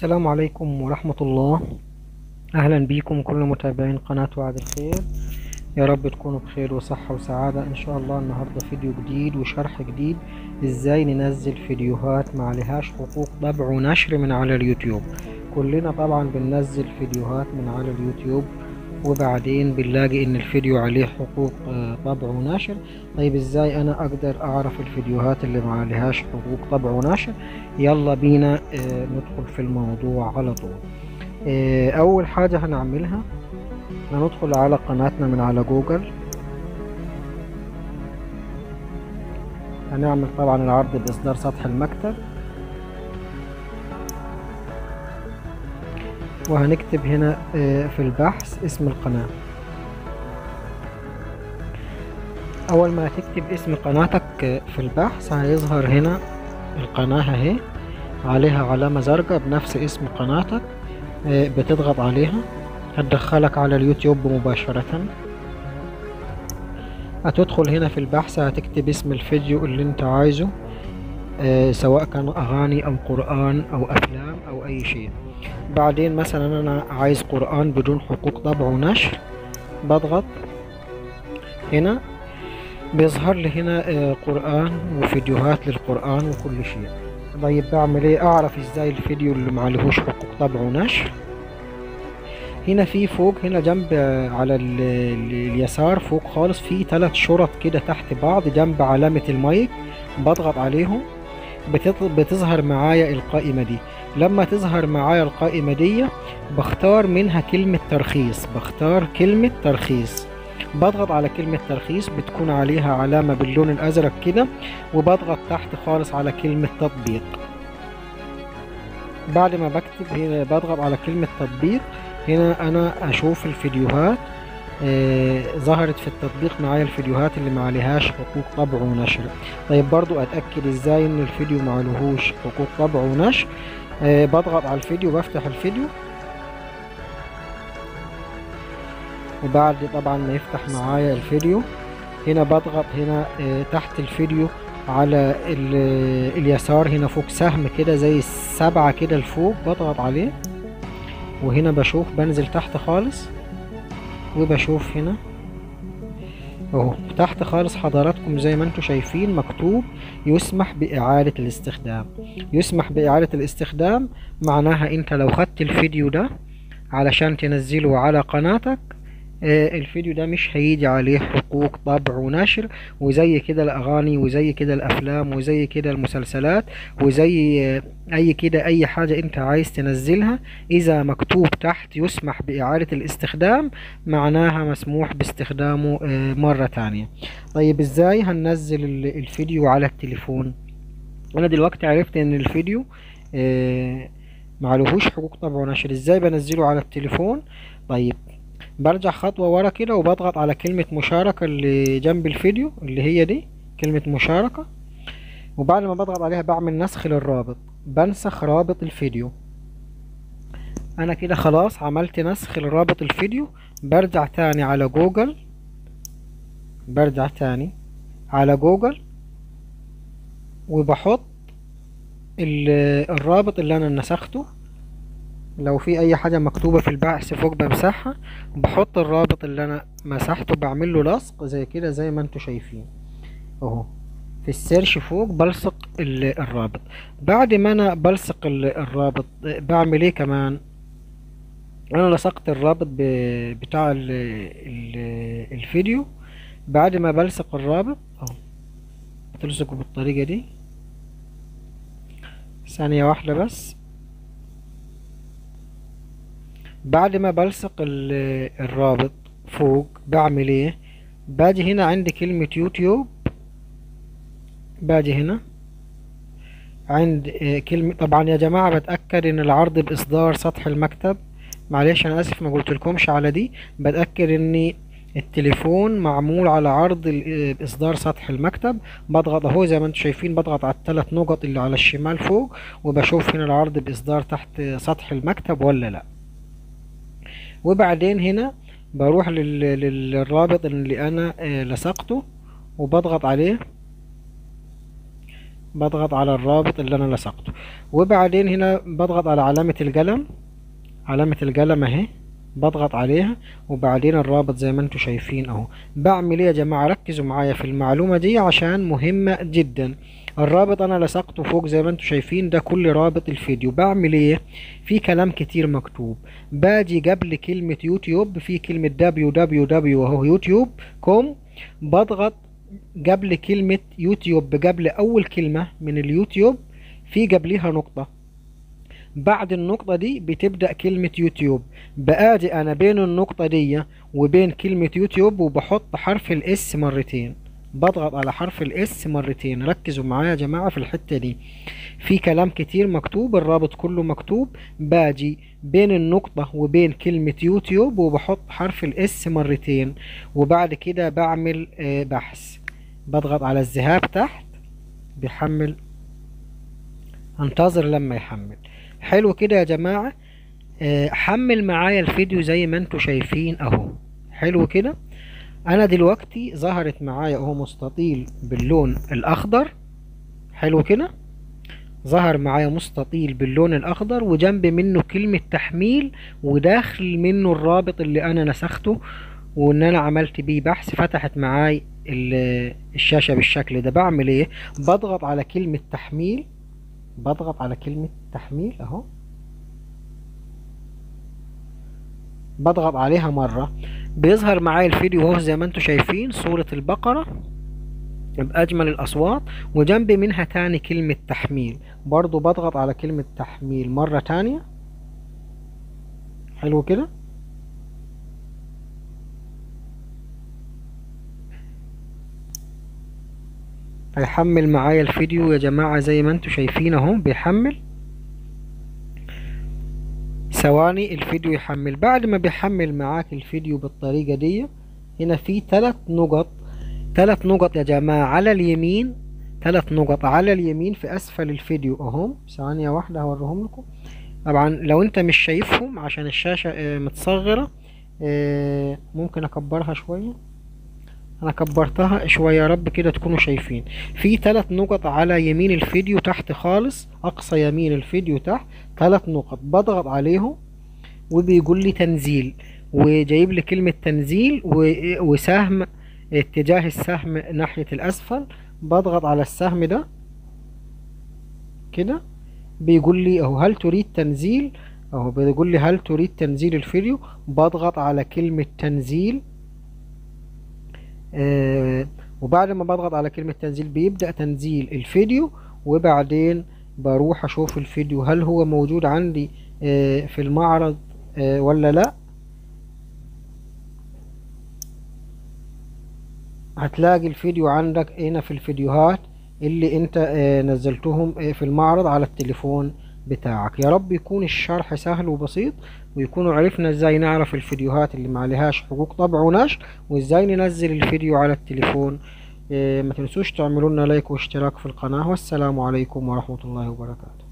السلام عليكم ورحمة الله أهلا بكم كل متابعين قناة وعد الخير يا رب تكونوا بخير وصحة وسعادة إن شاء الله النهاردة فيديو جديد وشرح جديد إزاي ننزل فيديوهات ما عليهاش حقوق طبع ونشر من على اليوتيوب كلنا طبعا بننزل فيديوهات من على اليوتيوب وبعدين بنلاقي ان الفيديو عليه حقوق آه، طبع ونشر طيب ازاي انا اقدر اعرف الفيديوهات اللي ما عليهاش حقوق طبع ونشر يلا بينا آه، ندخل في الموضوع على طول آه، اول حاجة هنعملها هندخل على قناتنا من على جوجل هنعمل طبعا العرض باصدار سطح المكتب وهنكتب هنا آه، في البحث اسم القناة أول ما تكتب اسم قناتك آه، في البحث هيظهر هنا القناة اهي عليها علامة زرقاء بنفس اسم قناتك آه، بتضغط عليها هتدخلك على اليوتيوب مباشرة هتدخل هنا في البحث هتكتب اسم الفيديو اللي انت عايزه آه، سواء كان أغاني أو قرآن أو أفلام أو أي شيء بعدين مثلا أنا عايز قرآن بدون حقوق طبع ونشر بضغط هنا بيظهر لي هنا آه، قرآن وفيديوهات للقرآن وكل شيء طيب بعمل ايه اعرف ازاي الفيديو اللي معلهوش حقوق طبع ونشر هنا في فوق هنا جنب آه، على ال- ال- اليسار فوق خالص في ثلاث شرط كده تحت بعض جنب علامة المايك بضغط عليهم بتط- بتظهر معايا القائمة دي لما تظهر معايا القائمة دي بختار منها كلمة ترخيص بختار كلمة ترخيص بضغط على كلمة ترخيص بتكون عليها علامة باللون الأزرق كده وبضغط تحت خالص على كلمة تطبيق بعد ما بكتب هنا بضغط على كلمة تطبيق هنا أنا أشوف الفيديوهات آه ظهرت في التطبيق معايا الفيديوهات اللي ما عليهاش حقوق طبع ونشر طيب برضو أتأكد إزاي إن الفيديو ما عليهوش حقوق طبع ونشر آه بضغط على الفيديو بفتح الفيديو وبعد طبعا ما يفتح معايا الفيديو هنا بضغط هنا آه، تحت الفيديو على ال- اليسار هنا فوق سهم كده زي السبعة كده لفوق بضغط عليه وهنا بشوف بنزل تحت خالص وبشوف هنا اهو تحت خالص حضراتكم زي ما انتم شايفين مكتوب يسمح بإعادة الاستخدام يسمح بإعادة الاستخدام معناها انت لو خدت الفيديو ده علشان تنزله على قناتك آه، الفيديو ده مش هيجي عليه حقوق طبع ونشر وزي كده الأغاني وزي كده الأفلام وزي كده المسلسلات وزي آه، أي كده أي حاجة أنت عايز تنزلها إذا مكتوب تحت يسمح بإعادة الاستخدام معناها مسموح باستخدامه آه، مرة تانية طيب إزاي هننزل ال- الفيديو على التليفون أنا دلوقتي عرفت إن الفيديو آه، معلهوش حقوق طبع ونشر إزاي بنزله على التليفون طيب برجع خطوة ورا كده وبضغط على كلمة مشاركة اللي جنب الفيديو اللي هي دي كلمة مشاركة وبعد ما بضغط عليها بعمل نسخ للرابط بنسخ رابط الفيديو انا كده خلاص عملت نسخ لرابط الفيديو برجع تاني على جوجل برجع تاني على جوجل وبحط ال- الرابط اللي انا نسخته لو في اي حاجة مكتوبة في البحث فوق بمسحها بحط الرابط اللي انا مسحته بعمل له لصق زي كده زي ما انتوا شايفين اهو في السيرش فوق بلصق ال- الرابط بعد ما انا بلصق ال- الرابط بعمل ايه كمان انا لصقت الرابط ب- بتاع ال ال الفيديو بعد ما بلصق الرابط اهو بتلصقه بالطريقة دي ثانية واحدة بس بعد ما بلصق ال- الرابط فوق بعمل ايه باجي هنا عندي كلمة يوتيوب باجي هنا عند آه، كلمة طبعا يا جماعة بتأكد ان العرض بإصدار سطح المكتب معلش انا اسف ما قلتلكمش على دي بتأكد ان التليفون معمول على عرض ال- آه، بإصدار سطح المكتب بضغط اهو زي ما انتم شايفين بضغط على الثلاث نقط اللي على الشمال فوق وبشوف هنا العرض بإصدار تحت سطح المكتب ولا لا وبعدين هنا بروح لل- لل- للرابط اللي انا آه، لصقته وبضغط عليه بضغط على الرابط اللي انا لصقته وبعدين هنا بضغط على علامة القلم علامة القلم اهي بضغط عليها وبعدين الرابط زي ما انتم شايفين اهو بعمل ايه يا جماعة ركزوا معايا في المعلومة دي عشان مهمة جدا الرابط انا لصقته فوق زي ما انتم شايفين ده كل رابط الفيديو بعمل ايه في كلام كتير مكتوب باجي قبل كلمة يوتيوب في كلمة www وهو يوتيوب كوم بضغط قبل كلمة يوتيوب قبل اول كلمة من اليوتيوب في قبلها نقطة بعد النقطة دي بتبدأ كلمة يوتيوب بآجي أنا بين النقطة دي وبين كلمة يوتيوب وبحط حرف الاس مرتين بضغط على حرف الاس مرتين ركزوا معايا يا جماعة في الحتة دي في كلام كتير مكتوب الرابط كله مكتوب باجي بين النقطة وبين كلمة يوتيوب وبحط حرف الاس مرتين وبعد كده بعمل آه، بحث بضغط على الذهاب تحت بيحمل انتظر لما يحمل حلو كده يا جماعة آه، حمل معايا الفيديو زي ما انتوا شايفين اهو حلو كده انا دلوقتي ظهرت معايا اهو مستطيل باللون الاخضر حلو كده ظهر معايا مستطيل باللون الاخضر وجنب منه كلمة تحميل وداخل منه الرابط اللي انا نسخته وان انا عملت بيه بحث فتحت معاي ال- الشاشة بالشكل ده بعمل ايه بضغط على كلمة تحميل بضغط على كلمة تحميل اهو بضغط عليها مرة بيظهر معايا الفيديو اهو زي ما انتم شايفين صورة البقرة بأجمل الأصوات وجنب منها تاني كلمة تحميل برضو بضغط على كلمة تحميل مرة تانية حلو كده هيحمل معايا الفيديو يا جماعة زي ما انتم شايفين اهو بيحمل ثواني الفيديو يحمل بعد ما بيحمل معاك الفيديو بالطريقة دي هنا في ثلاث نقط ثلاث نقط يا جماعة على اليمين ثلاث نقط على اليمين في أسفل الفيديو أهم ثانية واحدة هوريهم لكم طبعا لو أنت مش شايفهم عشان الشاشة آه، متصغرة آه، ممكن أكبرها شوية أنا كبرتها شوية يا رب كده تكونوا شايفين في ثلاث نقط على يمين الفيديو تحت خالص أقصى يمين الفيديو تحت ثلاث نقط بضغط عليهم وبيقول لي تنزيل وجايب لي كلمة تنزيل و- وسهم اتجاه السهم ناحية الأسفل بضغط على السهم ده كده بيقول لي اهو هل تريد تنزيل اهو بيقول لي هل تريد تنزيل الفيديو بضغط على كلمة تنزيل آه وبعد ما بضغط على كلمة تنزيل بيبدأ تنزيل الفيديو وبعدين بروح اشوف الفيديو هل هو موجود عندي آه في المعرض آه ولا لا هتلاقي الفيديو عندك هنا في الفيديوهات اللي انت آه، نزلتهم آه، في المعرض على التليفون بتاعك يا رب يكون الشرح سهل وبسيط ويكونوا عرفنا ازاي نعرف الفيديوهات اللي ما عليهاش حقوق طبع ونشر وازاي ننزل الفيديو على التليفون آه، ما تنسوش تعملوا لنا لايك واشتراك في القناة والسلام عليكم ورحمة الله وبركاته